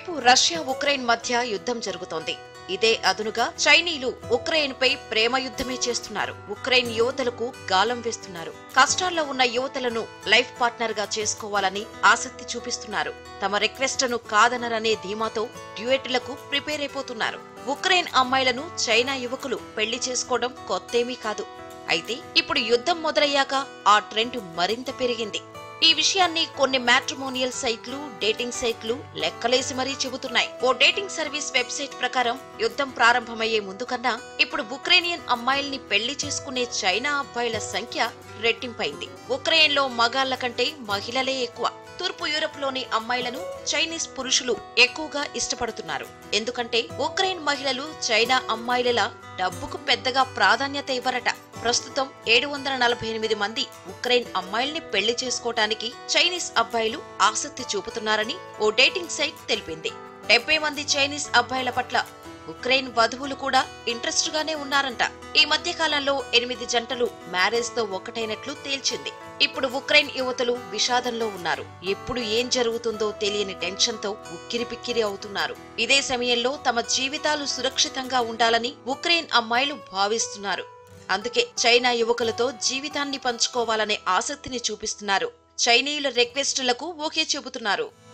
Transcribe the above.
ఒకవైపు Russia Ukraine మధ్య యుద్ధం జరుగుతోంది ఇదే అదునుగా చైనీయులు ఉక్రెయిన్ పై ప్రేమ యుద్ధమే చేస్తున్నారు ఉక్రెయిన్ యువతలకు గాలం వేస్తున్నారు కష్టాల్లో ఉన్న యువతలను లైఫ్ పార్ట్నర్ గా చేసుకోవాలని ఆసక్తి చూపిస్తున్నారు తమ రిక్వెస్ట్ ను కాదనరనే ధీమాతో డ్యూయెట్లకు ప్రిపేర్ అయిపోతున్నారు ఉక్రెయిన్ అమ్మాయిలను చైనా యువకులు పెళ్లి చేసుకోవడం కొత్తేమీ కాదు అయితే ఇప్పుడు యుద్ధం మొదలయ్యాక ఆ ట్రెండ్ మరింత పెరిగింది ఈ విషయాన్ని కొన్ని మ్యాట్రిమోనియల్ సైట్లు డేటింగ్ సైట్లు లెక్కలేసి మరీ చెబుతున్నాయి ఓ డేటింగ్ సర్వీస్ వెబ్సైట్ ప్రకారం యుద్ధం ప్రారంభమయ్యే ముందు కన్నా ఇప్పుడు ఉక్రేనియన్ అమ్మాయిల్ని పెళ్లి చేసుకునే చైనా అబ్బాయిల సంఖ్య రెట్టింపైంది ఉక్రెయిన్లో మగాళ్ల కంటే మహిళలే ఎక్కువ తూర్పు యూరప్ లోని అమ్మాయిలను చైనీస్ పురుషులు ఎక్కువగా ఇష్టపడుతున్నారు ఎందుకంటే ఉక్రెయిన్ మహిళలు చైనా అమ్మాయిలలా డబ్బుకు పెద్దగా ప్రాధాన్యత ఇవ్వరట ప్రస్తుతం ఏడు వందల నలభై ఎనిమిది మంది ఉక్రెయిన్ అమ్మాయిల్ని పెళ్లి చేసుకోవటానికి చైనీస్ అబ్బాయిలు ఆసక్తి చూపుతున్నారని ఓ డేటింగ్ సైట్ తెలిపింది డెబ్బై మంది చైనీస్ అబ్బాయిల పట్ల ఉక్రెయిన్ వధువులు కూడా ఇంట్రెస్ట్ గానే ఉన్నారంట ఈ మధ్య కాలంలో ఎనిమిది జంటలు మ్యారేజ్ తో ఒక్కటైనట్లు తేల్చింది ఇప్పుడు ఉక్రెయిన్ యువతలు విషాదంలో ఉన్నారు ఎప్పుడు ఏం జరుగుతుందో తెలియని టెన్షన్ తో ఉక్కిరిపిక్కిరి అవుతున్నారు ఇదే సమయంలో తమ జీవితాలు సురక్షితంగా ఉండాలని ఉక్రెయిన్ అమ్మాయిలు భావిస్తున్నారు అందుకే చైనా యువకులతో జీవితాన్ని పంచుకోవాలనే ఆసక్తిని చూపిస్తున్నారు చైనీయుల రిక్వెస్టులకు ఓకే చెబుతున్నారు